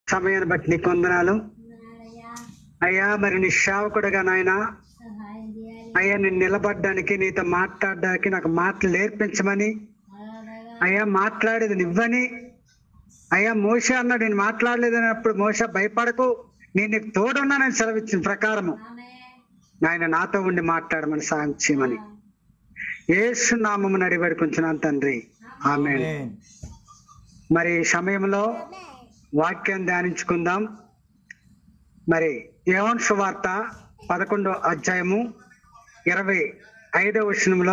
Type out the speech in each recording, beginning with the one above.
సమయాన్ని బట్టి నీకు వందనాలు వందనాలయ్యా. అయ్యా మరి నీ సేవకుడుగా నాయన సహాయం చేయాలి అయ్యా నేను నిలబడ్డానికి నీతో మాట్లాడడానికి నాకు మాటలు నేర్పించమని అలాగా అయ్యా మాట్లాడేది నువ్వని అయ్యా మోష అన్నాడు నేను మాట్లాడలేదన్నప్పుడు మోష భయపడకు నేను నీకు తోడున్నానని సెలవిచ్చిన ప్రకారము ఆమె ఆయన నాతో ఉండి మాట్లాడమని సాయం చేయమని ఏసు నామము అడిబడి కొంచెం తండ్రి ఆమె Amen. మరి ఈ సమయంలో వాక్యం ధ్యానించుకుందాం మరి యోహన్ సువార్త పదకొండో అధ్యాయము ఇరవై ఐదవ వచనంలో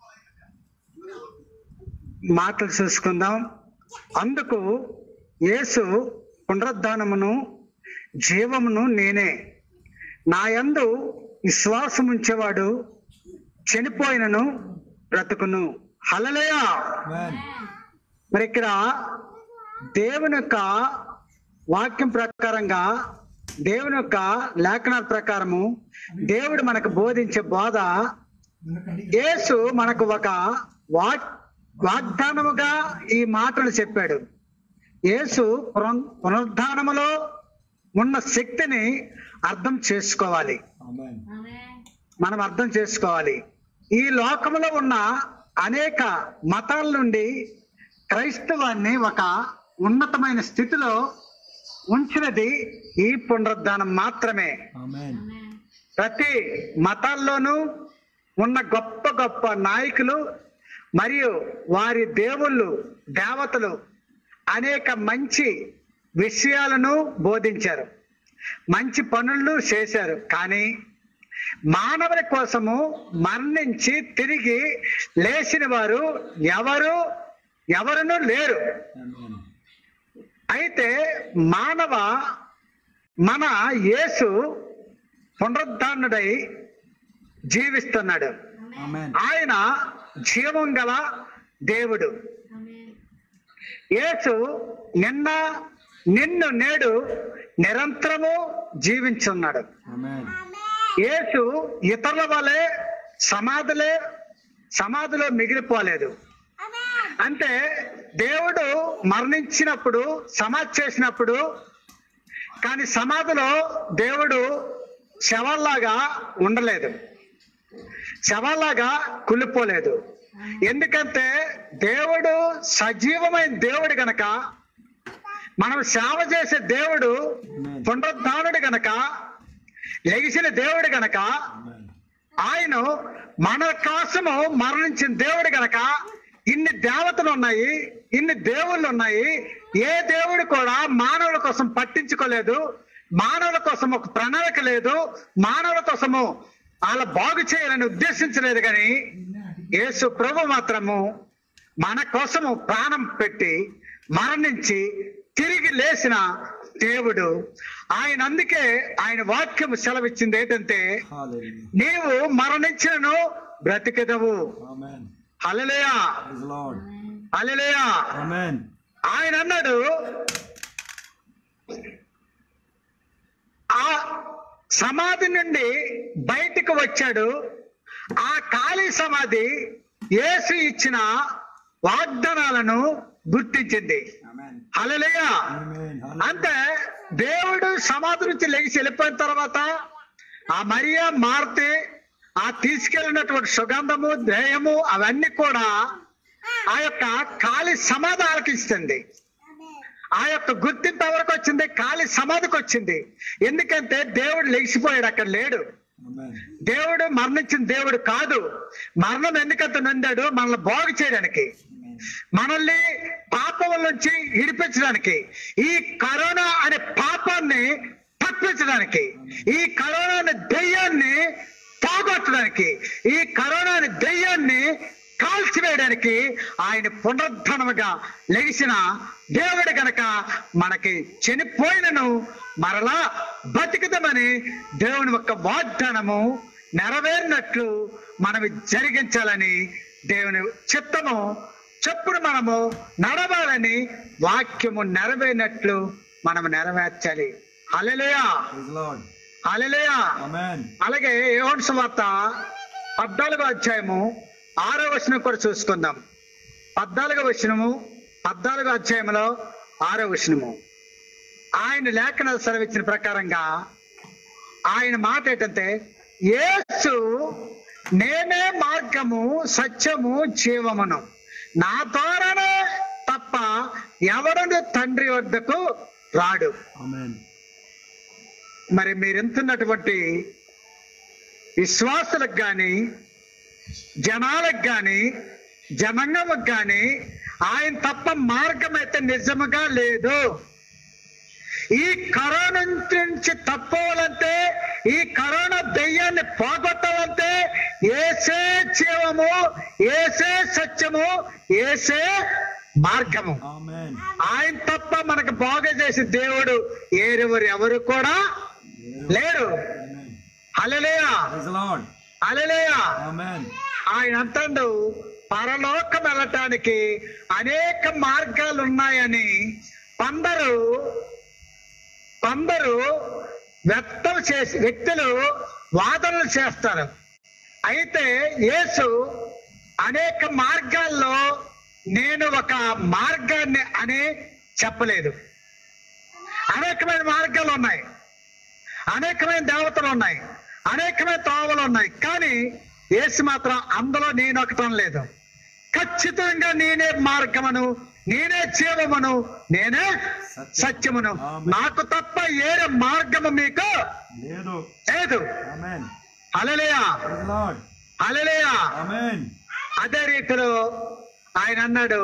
మాటలు చూసుకుందాం అందుకు యేసు పునరుద్ధానమును జీవమును నేనే నా యందు విశ్వాసం ఉంచేవాడు చనిపోయినను బ్రతుకును హలలేయా Amen. మరి ఇక్కడ దేవుని యొక్క వాక్యం ప్రకారంగా దేవుని యొక్క లేఖనాల ప్రకారము దేవుడు మనకు బోధించే బోధ యేసు మనకు ఒక వాక్ వాగ్దానముగా ఈ మాటలు చెప్పాడు యేసు పునర్ పునరుద్ధానములో ఉన్న శక్తిని అర్థం చేసుకోవాలి Amen. ఆమె మనం అర్థం చేసుకోవాలి ఈ లోకంలో ఉన్న అనేక మతాల నుండి క్రైస్తవాన్ని ఒక ఉన్నతమైన స్థితిలో ఉంచినది ఈ పునరుద్ధానం మాత్రమే Amen. ఆమె ప్రతి మతాల్లోనూ ఉన్న గొప్ప గొప్ప నాయకులు మరియు వారి దేవుళ్ళు దేవతలు అనేక మంచి విషయాలను బోధించారు మంచి పనులు చేశారు కానీ మానవుని కోసము మరణించి తిరిగి లేచిన వారు ఎవరు ఎవరునూ లేరు Amen. అయితే మానవ మన యేసు పునరుద్ధానుడై జీవిస్తున్నాడు Amen. ఆయన జీవం గల దేవుడు ఆమె యేసు నిన్న నిన్ను నేడు నిరంతరము జీవించున్నాడు Amen. యేసు ఇతరుల వలె సమాధులే సమాధిలో మిగిలిపోలేదు అంటే దేవుడు మరణించినప్పుడు సమాధి చేసినప్పుడు కానీ సమాధిలో దేవుడు శవాల్లాగా ఉండలేదు శవాల్లాగా కుళ్ళిపోలేదు ఎందుకంటే దేవుడు సజీవమైన దేవుడు గనక మనం సేవ చేసే దేవుడు పునరుద్ధానుడు గనక లెగిసిన దేవుడు గనక Amen. ఆయన మన కోసము మరణించిన దేవుడు గనక ఇన్ని దేవతలు ఉన్నాయి ఇన్ని దేవుళ్ళు ఉన్నాయి ఏ దేవుడు కూడా మానవుల కోసం పట్టించుకోలేదు మానవుల కోసం ఒక ప్రణాళిక లేదు మానవుల కోసము వాళ్ళ బాగు చేయాలని ఉద్దేశించలేదు కానీ యేసు ప్రభు మాత్రము మన కోసము ప్రాణం పెట్టి మరణించి తిరిగి లేచిన దేవుడు ఆయన అందుకే ఆయన వాక్యము సెలవిచ్చింది ఏంటంటే Hallelujah. నీవు మరణించినను బ్రతికెదవు Amen. Hallelujah Praise the Lord. Hallelujah Amen. ఆయన అన్నాడు ఆ సమాధి నుండి బయటకు వచ్చాడు ఆ ఖాళీ సమాధి యేసు ఇచ్చిన వాగ్దానాలను గుర్తించింది Amen. హల్లెలూయా Amen. అంటే దేవుడు సమాధి నుంచి లెగిసి వెళ్ళిపోయిన తర్వాత ఆ మరియా మారుతి ఆ తీసుకెళ్ళినటువంటి సుగంధము ధ్యేయము అవన్నీ కూడా ఆ యొక్క ఖాళీ సమాధి ఆలకిస్తుంది ఆ యొక్క గుర్తింపు ఎవరికి వచ్చింది ఖాళీ సమాధికి వచ్చింది ఎందుకంటే దేవుడు లెగిసిపోయాడు అక్కడ లేడు Amen. దేవుడు మరణించిన దేవుడు కాదు మరణం ఎందుకంత నొందాడు మనల్ని బాగు చేయడానికి Amen. మనల్ని పాపం నుంచి విడిపించడానికి ఈ కరోనా అనే పాపాన్ని తప్పించడానికి ఈ కరోనా అనే దెయ్యాన్ని పోగొట్టడానికి ఈ కరోనా అనే దెయ్యాన్ని కాల్చివేయడానికి ఆయన పునరుద్ధరణముగా లెగిసిన దేవుడు గనక మనకి చనిపోయినను మరలా బతికిదమని దేవుని యొక్క వాగ్దానము నెరవేరినట్లు మనం జరిగించాలని దేవుని చిత్తము చెప్పుడు మనము నడవాలని వాక్యము నెరవేరినట్లు మనం నెరవేర్చాలి hallelujah Praise the Lord. Hallelujah Amen. అలాగే యోహన్ సువార్త పద్నాలుగో అధ్యాయము ఆరో వచనం కూడా చూసుకుందాం పద్నాలుగో వచనము పద్నాలుగో అధ్యాయంలో ఆరో వచనము ఆయన లేఖన సెలవిచ్చిన ప్రకారంగా ఆయన మాట ఏంటంటే యేసు నేనే మార్గము సత్యము జీవమును నా ద్వారానే తప్ప ఎవడను తండ్రి వద్దకు రాడు Amen. మరి మీరెంతున్నటువంటి విశ్వాసులకు గాని జనాలకు గాని జనాంగముకు గాని ఆయన తప్ప మార్గం అయితే నిజముగా లేదు ఈ కరోనా నుంచి తప్పవాలంటే ఈ కరోనా దెయ్యాన్ని పోగొట్టాలంటే ఏసే జీవము ఏసే సత్యము ఏసే మార్గము Amen. ఆయన తప్ప మనకు బాగా చేసే దేవుడు ఏరెవరు ఎవరు కూడా లేరు Amen. అలలేయా Praise the Lord. అలలేయా Amen. ఆయన అంటాడు పరలోకం వెళ్ళటానికి అనేక మార్గాలు ఉన్నాయని కొందరు కొందరు వ్యక్తం చేసి వ్యక్తులు వాదనలు చేస్తారు అయితే యేసు అనేక మార్గాల్లో నేను ఒక మార్గాన్ని అని చెప్పలేదు అనేకమైన మార్గాలు ఉన్నాయి అనేకమైన దేవతలు ఉన్నాయి అనేకమైన తోవలు ఉన్నాయి కానీ యేసు మాత్రం అందులో నేను ఒకటం లేదు ఖచ్చితంగా నేనే మార్గమును నేనే జీవమును నేనే సత్యమును నాకు తప్ప ఏరే మార్గము మీకు లేదు లేదు Amen. అలలేయా Praise the Lord. అలలేయా Amen. అదే రీతిలో ఆయన అన్నాడు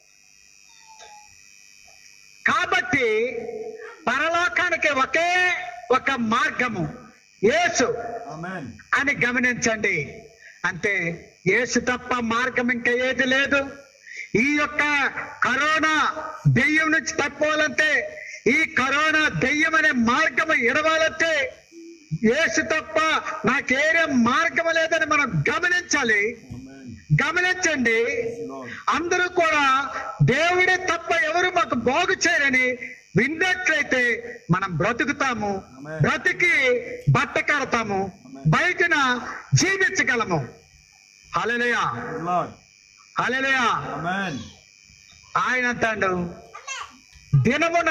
కాబట్టి పరలోకానికి ఒకే ఒక మార్గము యేసు Amen. అని గమనించండి అంతే యేసు తప్ప మార్గం ఇంకా ఏది లేదు ఈ యొక్క కరోనా దెయ్యం నుంచి తప్పుకోవాలంటే ఈ కరోనా దెయ్యం అనే మార్గం ఇడవాలంటే యేసు తప్ప నాకేరే మార్గం లేదని మనం గమనించాలి Amen. గమనించండి Praise the Lord. అందరూ కూడా దేవుడే తప్ప ఎవరు మాకు బాగు చేయరని విన్నట్లయితే మనం బ్రతుకుతాము Amen. బ్రతికి బట్ట కడతాము బయటన జీవించగలము హల్లెలూయా Praise the Lord. Hallelujah Amen. ఆయన అంటాడు దినమున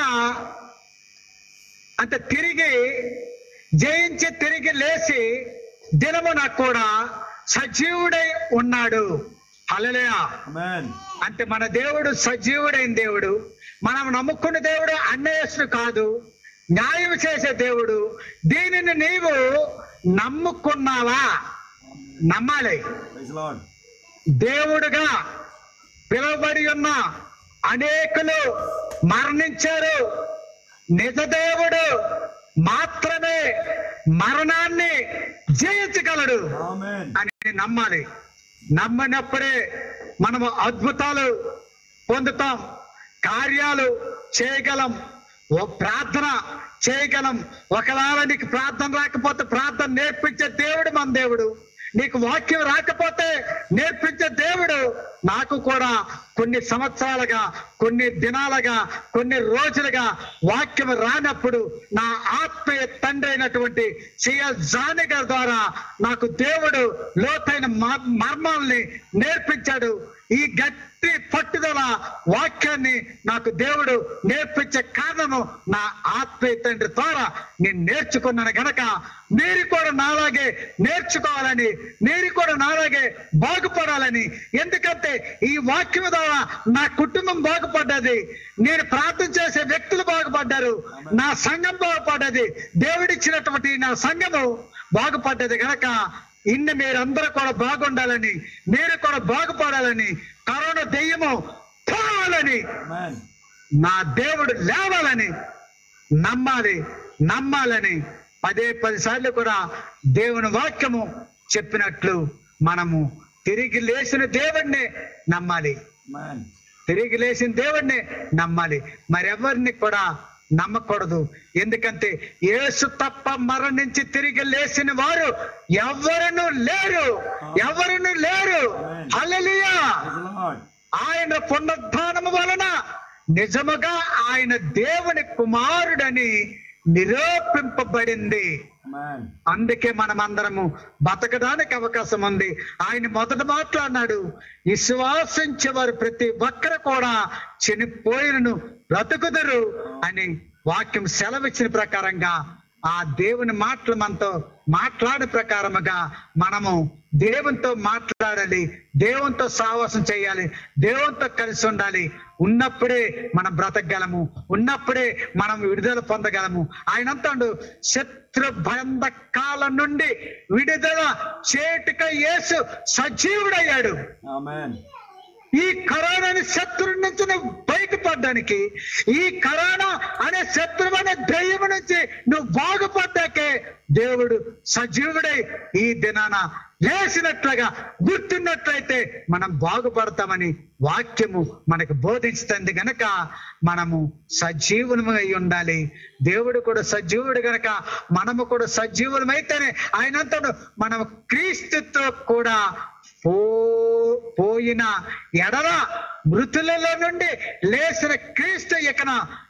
అంటే తిరిగి జయించి తిరిగి లేచి దినమున కూడా సజీవుడై ఉన్నాడు హల్లెలూయా Amen. అంటే మన దేవుడు సజీవుడైన దేవుడు మనం నమ్ముకున్న దేవుడు అన్యాయస్తుడు కాదు న్యాయం చేసే దేవుడు దీనిని నీవు నమ్ముకున్నావా నమ్మాలి Praise the Lord. దేవుడుగా పిలువబడి ఉన్న అనేకులు మరణించారు నిజ దేవుడు మాత్రమే మరణాన్ని జయించగలడు Amen. అని నమ్మాలి నమ్మనప్పుడే మనము అద్భుతాలు పొందుతాం కార్యాలు చేయగలం ఓ ప్రార్థన చేయగలం ఒకవేళ నీకు ప్రార్థన రాకపోతే ప్రార్థన నేర్పించే దేవుడు మన దేవుడు నీకు వాక్యం రాకపోతే నేర్పించే దేవుడు నాకు కూడా కొన్ని సంవత్సరాలుగా కొన్ని దినాలుగా కొన్ని రోజులుగా వాక్యం రానప్పుడు నా ఆత్మీయ తండ్రి అయినటువంటి సిఎస్ జాని గారి ద్వారా నాకు దేవుడు లోతైన మ- మర్మాల్ని నేర్పించాడు ఈ గట్టి పట్టుదల వాక్యాన్ని నాకు దేవుడు నేర్పించే కారణము నా ఆత్మీయ తండ్రి ద్వారా నేను నేర్చుకున్నాను గనక మీరు కూడా నాలాగే నేర్చుకోవాలని మీరు కూడా నాలాగే బాగుపడాలని ఎందుకంటే ఈ వాక్యం ద్వారా నా కుటుంబం బాగుపడ్డది నేను ప్రార్థన చేసే వ్యక్తులు బాగుపడ్డారు నా సంఘం బాగుపడ్డది దేవుడిచ్చినటువంటి నా సంఘము బాగుపడ్డది గనక ఇన్ని మీరందరూ కూడా బాగుండాలని మీరు కూడా బాగుపడాలని కరోనా దెయ్యము పోవాలని Amen. నా దేవుడు లేవాలని నమ్మాలి నమ్మాలని పదే పది సార్లు కూడా దేవుని వాక్యము చెప్పినట్లు మనము తిరిగి లేచిన దేవుణ్ణి నమ్మాలి Amen. తిరిగి లేచిన దేవుణ్ణి నమ్మాలి మరెవరిని కూడా నమ్మకూడదు ఎందుకంటే యేసు తప్ప మరణించి తిరిగి లేచిన వారు ఎవరును లేరు ఎవరును లేరు హల్లెలూయా Praise the Lord. ఆయన పునరుద్ధానము వలన నిజముగా ఆయన దేవుని కుమారుడని నిరూపింపబడింది Amen. అందుకే మనం అందరము బతకడానికి అవకాశం ఉంది ఆయన మొదట మాట్లాడినాడు విశ్వాసించే వారు ప్రతి ఒక్కరు కూడా చనిపోయినను బ్రతుకుదురు అని వాక్యం సెలవిచ్చిన ప్రకారంగా ఆ దేవుని మాటలు మనతో మాట్లాడే ప్రకారముగా మనము దేవునితో మాట్లాడాలి దేవునితో సావాసం చేయాలి దేవునితో కలిసి ఉండాలి ఉన్నప్పుడే మనం బ్రతకగలము ఉన్నప్పుడే మనం విడుదల పొందగలము ఆయన అంటాడు శత్రు బంధకాల నుండి విడుదల చేటుక యేసు సజీవుడయ్యాడు Amen. ఈ కరోనా అనే శత్రువు నుంచి నువ్వు బయటపడడానికి ఈ కరోనా అనే శత్రువు అనే దయ్యం నుంచి నువ్వు బాగుపడ్డాకే దేవుడు సజీవుడై ఈ దినాన లేచినట్లుగా గుర్తున్నట్లయితే మనం బాగుపడతామని వాక్యము మనకు బోధిస్తుంది గనక మనము సజీవులమై ఉండాలి దేవుడు కూడా సజీవుడు గనక మనము కూడా సజీవులమైతేనే ఆయనంతడు మనం క్రీస్తుతో కూడా పో పోయిన ఎడల మృతులలో నుండి లేచిన క్రీస్తు ఇకన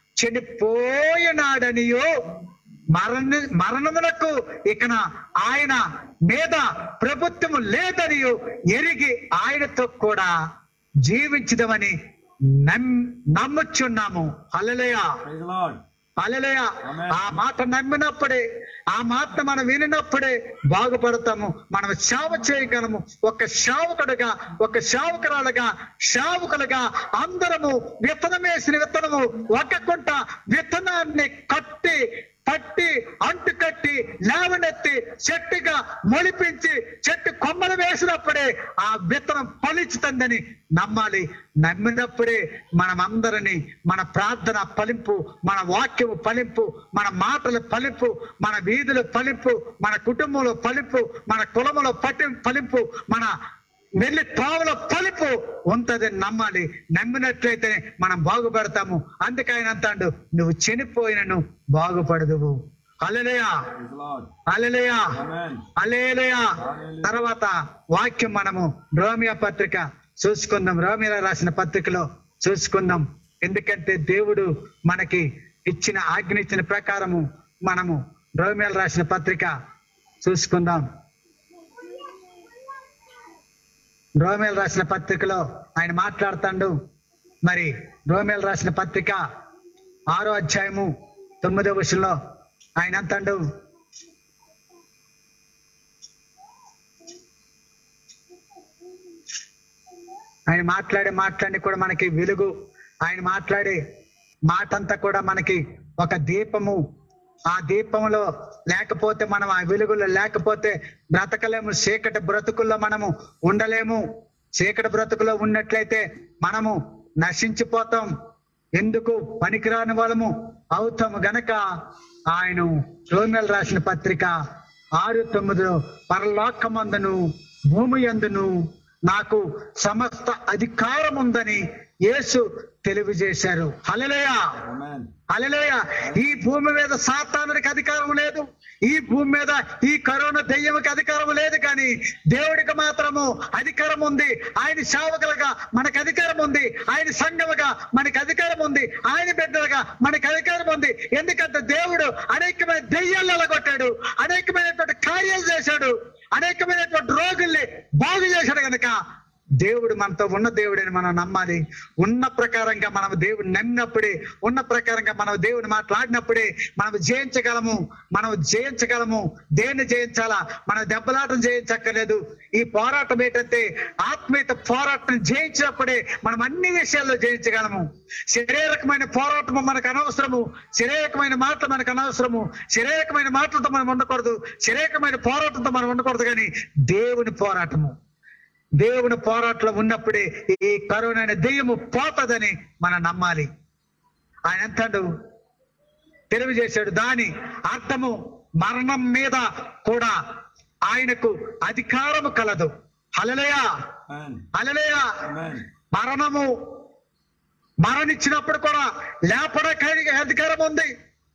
చనిపోయినాడనియో మరణ మరణములకు ఇకన ఆయన మీద ప్రభుత్వము లేదనియో ఎరిగి ఆయనతో కూడా జీవించదమని నమ్ నమ్ముచున్నాము హల్లెలూయా Praise the Lord. అలలయ Amen. ఆ మాట నమ్మినప్పుడే ఆ మాట మనం వినినప్పుడే బాగుపడతాము మనం సేవ చేయగలము ఒక సేవకుడుగా ఒక సేవకురాలుగా సేవకులుగా అందరము విత్తనం వేసిన విత్తనము ఒక కుంట విత్తనాన్ని కట్టి పట్టి అంటు కట్టి లేవనెత్తి చెట్టుగా మొలిపించి చెట్టు కొమ్మలు వేసినప్పుడే ఆ విత్తనం ఫలించుతుందని నమ్మాలి నమ్మినప్పుడే మనం అందరినీ మన ప్రార్థన ఫలింపు మన వాక్యము ఫలింపు మన మాటల ఫలింపు మన వీధుల ఫలింపు మన కుటుంబంలో ఫలింపు మన కులములో పట్టి ఫలింపు మన వెళ్ళి త్రోవలో ఫలింపు ఉంటదని నమ్మాలి నమ్మినట్లయితే మనం బాగుపడతాము అందుకే ఆయన అంటాడు నువ్వు చనిపోయినను బాగుపడదువు అలలేయా Praise the Lord. అలలేయా Amen. అలేలయా తర్వాత వాక్యం మనము రోమియా పత్రిక చూసుకుందాం రోమియా రాసిన పత్రికలో చూసుకుందాం ఎందుకంటే దేవుడు మనకి ఇచ్చిన ఆజ్ఞ ఇచ్చిన ప్రకారము మనము రోమియాలు రాసిన పత్రిక చూసుకుందాం రోమియాలు రాసిన పత్రికలో ఆయన మాట్లాడుతాడు మరి రోమియాలు రాసిన పత్రిక ఆరో అధ్యాయము తొమ్మిదో విషయంలో ఆయన అంటాడు ఆయన మాట్లాడే మాట్లాడి కూడా మనకి వెలుగు ఆయన మాట్లాడే మాట అంతా కూడా మనకి ఒక దీపము ఆ దీపంలో లేకపోతే మనం ఆ వెలుగులో లేకపోతే బ్రతకలేము చీకటి బ్రతుకుల్లో మనము ఉండలేము చీకటి బ్రతుకులో ఉన్నట్లయితే మనము నశించిపోతాం ఎందుకు పనికిరాని వాళ్ళము అవుతాము గనక ఆయన రోమిల్ రాసిన పత్రిక ఆరు తొమ్మిదిలో పరలోకమందును భూమి అందును నాకు సమస్త అధికారం ఉందని యేసు తెలియజేశారు హల్లెలూయా Amen. హల్లెలూయ ఈ భూమి మీద సాతానుడికి అధికారం లేదు ఈ భూమి మీద ఈ కరోనా దెయ్యంకి అధికారం లేదు కానీ దేవుడికి మాత్రము అధికారం ఉంది ఆయన సేవకులుగా మనకు అధికారం ఉంది ఆయన సంఘముగా మనకి అధికారం ఉంది ఆయన బిడ్డలుగా మనకి అధికారం ఉంది ఎందుకంటే దేవుడు అనేకమైన దెయ్యాలు ఎలగొట్టాడు అనేకమైనటువంటి కార్యాలు చేశాడు అనేకమైనటువంటి రోగుల్ని బాగు చేశాడు కనుక దేవుడు మనతో ఉన్న దేవుడని మనం నమ్మాలి ఉన్న ప్రకారంగా మనం దేవుడు నమ్మినప్పుడే ఉన్న ప్రకారంగా మనం దేవుని మాట్లాడినప్పుడే మనం జయించగలము మనం జయించగలము దేన్ని జయించాలా మనం దెబ్బలాటం జయించక్కర్లేదు ఈ పోరాటం ఏంటంటే ఆత్మీయత పోరాటం జయించినప్పుడే మనం అన్ని విషయాల్లో జయించగలము శారీరకమైన పోరాటము మనకు అనవసరము శారీరకమైన మాటలు మనకు అనవసరము శారీరకమైన మాటలతో మనం ఉండకూడదు శారీరకమైన పోరాటంతో మనం ఉండకూడదు కానీ దేవుని పోరాటము దేవుని పోరాటంలో ఉన్నప్పుడే ఈ కరోనా అనే దెయ్యము పోతదని మనం నమ్మాలి ఆయన అంటాడు తెలియజేశాడు దాని అర్థము మరణం మీద కూడా ఆయనకు అధికారము కలదు హలలయ Amen. హలలయ Amen. మరణము మరణించినప్పుడు కూడా లేపడానికి అధికారం ఉంది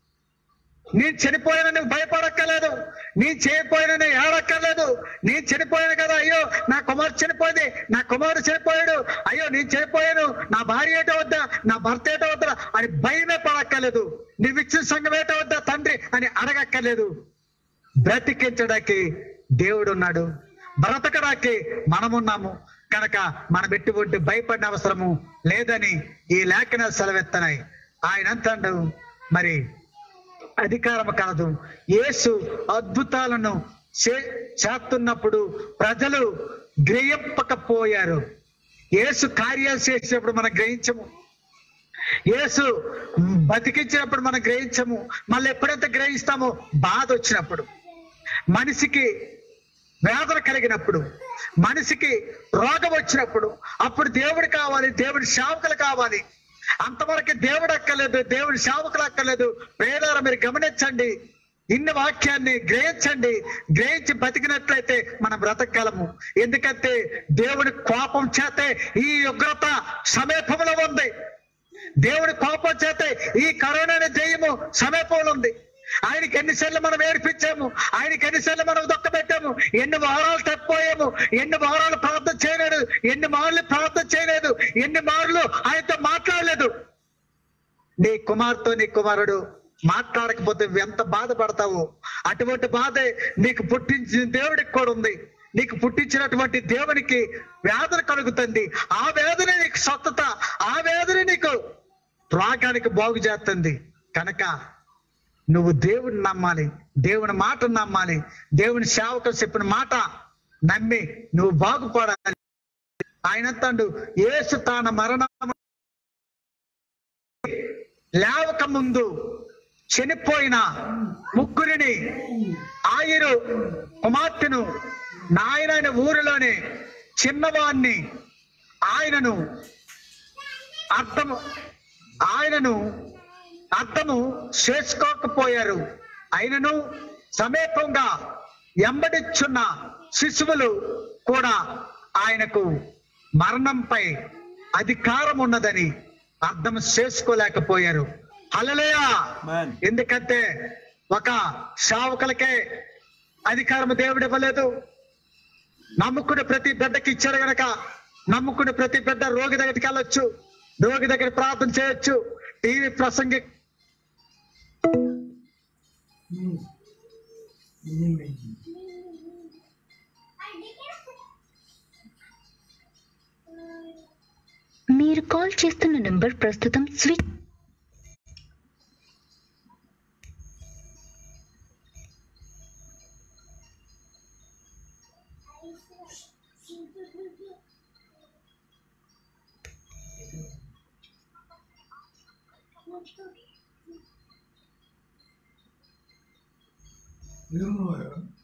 నేను చనిపోయానని భయపడక్కర్లేదు నేను చేయకపోయానని ఏడక్కర్లేదు నేను చనిపోయాను కదా అయ్యో నా కుమారు చనిపోయింది నా కుమారుడు చనిపోయాడు అయ్యో నేను చనిపోయాను నా భార్య ఏటో వద్దా నా భర్త ఏటో వద్దా అని భయమే పడక్కర్లేదు నీవు ఇచ్చిన సంఘం ఏటో వద్దా తండ్రి అని అడగక్కర్లేదు బ్రతికించడానికి దేవుడు ఉన్నాడు బ్రతకడానికి మనమున్నాము కనుక మనం ఎటువంటి భయపడిన అవసరము లేదని ఈ లేఖన సెలవెత్తనాయి ఆయన అంటాడు మరి అధికారం కాదు యేసు అద్భుతాలను చే- చేస్తున్నప్పుడు ప్రజలు గ్రహింపకపోయారు యేసు కార్యాలు చేసినప్పుడు మనం గ్రహించము యేసు బతికించినప్పుడు మనం గ్రహించము మళ్ళీ ఎప్పుడైతే గ్రహిస్తామో బాధ వచ్చినప్పుడు మనిషికి వేదన కలిగినప్పుడు మనిషికి రోగం వచ్చినప్పుడు అప్పుడు దేవుడు కావాలి దేవుడి సేవకులు కావాలి అంతవరకు దేవుడు అక్కర్లేదు దేవుడి సేవకులు అక్కర్లేదు పేదలు మీరు గమనించండి ఇన్ని వాక్యాన్ని గ్రహించండి గ్రహించి బతికినట్లయితే మనం బ్రతకగలము ఎందుకంటే దేవుడి కోపం చేతే ఈ ఉగ్రత సమీపంలో ఉంది దేవుడి కోపం చేతే ఈ కరోనా జయము సమీపంలో ఉంది ఆయనకి ఎన్నిసార్లు మనం ఏడిపించాము ఆయనకి ఎన్నిసార్లు మనం దొక్కబెట్టాము ఎన్ని వారాలు తప్పిపోయాము ఎన్ని వారాలు ప్రార్థన చేయలేదు ఎన్ని మార్లు ప్రార్థన చేయలేదు ఎన్ని మార్లు ఆయనతో మాట్లాడలేదు నీ కుమార్తె నీ కుమారుడు మాట్లాడకపోతే నువ్వు ఎంత బాధపడతావు అటువంటి బాధే నీకు పుట్టించిన దేవుడికి కూడా ఉంది నీకు పుట్టించినటువంటి దేవునికి వేదన కలుగుతుంది ఆ వేదన నీకు స్వస్థత ఆ వేదన నీకు రోగానికి బాగు చేస్తుంది కనుక నువ్వు దేవుని నమ్మాలి దేవుని మాట నమ్మాలి దేవుని సేవకులు చెప్పిన మాట నమ్మి నువ్వు బాగుపడాలి ఆయన తండు యేసు తాన మరణం లేవక ముందు చనిపోయిన ముగ్గురిని ఆయురు కుమార్తెను నాయన ఊరిలోనే చిన్నవాణ్ణి ఆయనను అర్థము ఆయనను అర్థము చేసుకోకపోయారు ఆయనను సమీపంగా ఎంబడిచ్చున్న శిశువులు కూడా ఆయనకు మరణంపై అధికారం ఉన్నదని అర్థం చేసుకోలేకపోయారు హల్లెలూయా మ్యాన్ ఎందుకంటే ఒక సేవకులకే అధికారం దేవుడు ఇవ్వలేదు నమ్ముకునే ప్రతి బిడ్డకి ఇచ్చారు గనక నమ్ముకునే ప్రతి బిడ్డ రోగి దగ్గరికి వెళ్ళొచ్చు రోగి దగ్గర ప్రార్థన చేయొచ్చు టీవీ ప్రసంగి మీరు కాల్ చేస్తున్న నంబర్ ప్రస్తుతం స్విచ్ Leonora